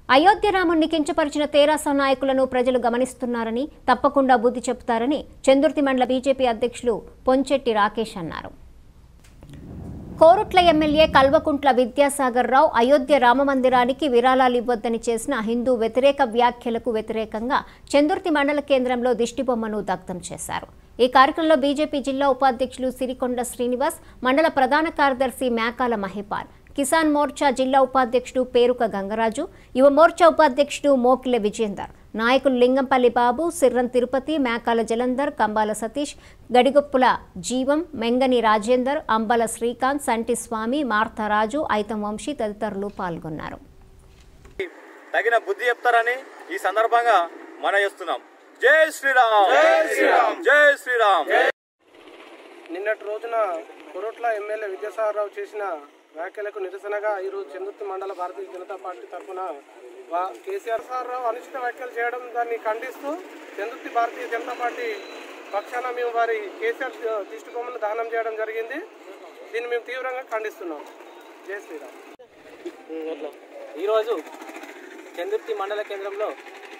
అయోధ్య రాముణ్ణి కించపరిచిన తెరాస నాయకులను ప్రజలు గమనిస్తున్నారని తప్పకుండా బుద్ధి చెబుతారని చందుర్తి మండల బీజేపీ అధ్యక్షులు పొంచెట్టి రాకేష్ అన్నారు కోరుట్ల ఎమ్మెల్యే కల్వకుంట్ల విద్యాసాగర్ రావు అయోధ్య రామమందిరానికి విరాళాలు ఇవ్వొద్దని చేసిన హిందూ వ్యతిరేక వ్యాఖ్యలకు వ్యతిరేకంగా చందుర్తి మండల కేంద్రంలో దిష్టిబొమ్మను దగ్ధం చేశారు ఈ కార్యక్రమంలో బీజేపీ జిల్లా ఉపాధ్యక్షులు సిరికొండ శ్రీనివాస్ మండల ప్రధాన కార్యదర్శి మేకాల మహిపాల్ కిసాన్ మోర్చా జిల్లా ఉపాధ్యక్షుడు పేరుక గంగరాజు యువ మోర్చా ఉపాధ్యక్షుడు మోకిలె విజేందర్ నాయకులు లింగంపల్లి బాబు సిర్రం తిరుపతి మేకాల జలంధర్ కంబాల సతీష్ గడిగొప్పుల జీవం మెంగని రాజేందర్ అంబల శ్రీకాంత్ సంటి స్వామి మార్తరాజు ఐతం వంశీ తదితరులు పాల్గొన్నారు తగిన బుద్ధి చెప్తారని ఈ సందర్భంగా మన చేస్తున్నాం జై శ్రీరామ్ జై శ్రీరామ్ జై శ్రీరామ్ నిన్నటి రోజున కొరట్ల ఎమ్మెల్యే విద్యాసాగరరావు చేసిన వ్యాఖ్యలకు నిరసనగా ఈరోజు చందుర్తి మండల భారతీయ జనతా పార్టీ తరఫున వా- కేసీఆర్ సార్ రావు అనుచిత వ్యాఖ్యలు చేయడం దాన్ని ఖండిస్తూ చందుర్తి భారతీయ జనతా పార్టీ పక్షాన మేము వారి కేసీఆర్ దిష్టి బొమ్మను దహనం చేయడం జరిగింది దీన్ని మేము తీవ్రంగా ఖండిస్తున్నాం జై శ్రీరామ్ ఈరోజు చందుర్తి మండల కేంద్రంలో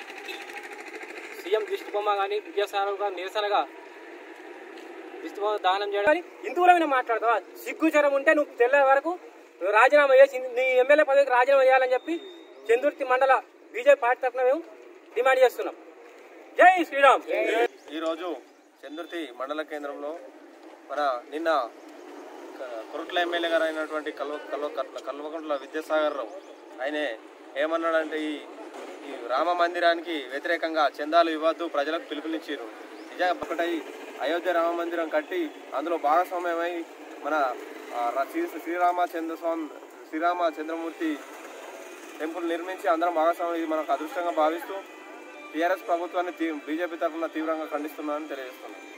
సీఎం దిష్టిబొమ్మ కానీ విద్యాసాగర్ గారు నిరసనగా దిష్టిబొమ్మ దానం చేయడం కానీ హిందువుల మీద మాట్లాడతావా సిగ్గుచరం ఉంటే నువ్వు తెల్ల వరకు నువ్వు రాజీనామా చేసి నీ ఎమ్మెల్యే పదవికి రాజీనామా చేయాలని చెప్పి చందుర్తి మండల బీజేపీ పార్టీ తరఫున మేము డిమాండ్ చేస్తున్నాం జై శ్రీరామ్ ఈరోజు చందుర్తి మండల కేంద్రంలో మన నిన్న క- కొరుట్ల ఎమ్మెల్యే గారు అయినటువంటి కల్వ కల్వ కల్వకుంట్ల విద్యాసాగర్ రావు ఆయనే ఏమన్నాడంటే ఈ ఈ రామ మందిరానికి వ్యతిరేకంగా చందాలు ఇవ్వద్దు ప్రజలకు పిలుపునిచ్చారు నిజంగా ఒకటై అయోధ్య రామ మందిరం కట్టి అందులో భాగస్వామ్యమై మన ఆ, ర- శ్రీ శ్రీరామచంద్ర స్వామి శ్రీరామ చంద్రమూర్తి టెంపుల్ నిర్మించి అందరం భాగస్వామి ఇది మనకు అదృష్టంగా భావిస్తూ టీఆర్ఎస్ ప్రభుత్వాన్ని తీ- బీజేపీ తరఫున తీవ్రంగా ఖండిస్తున్నానని తెలియజేస్తున్నాను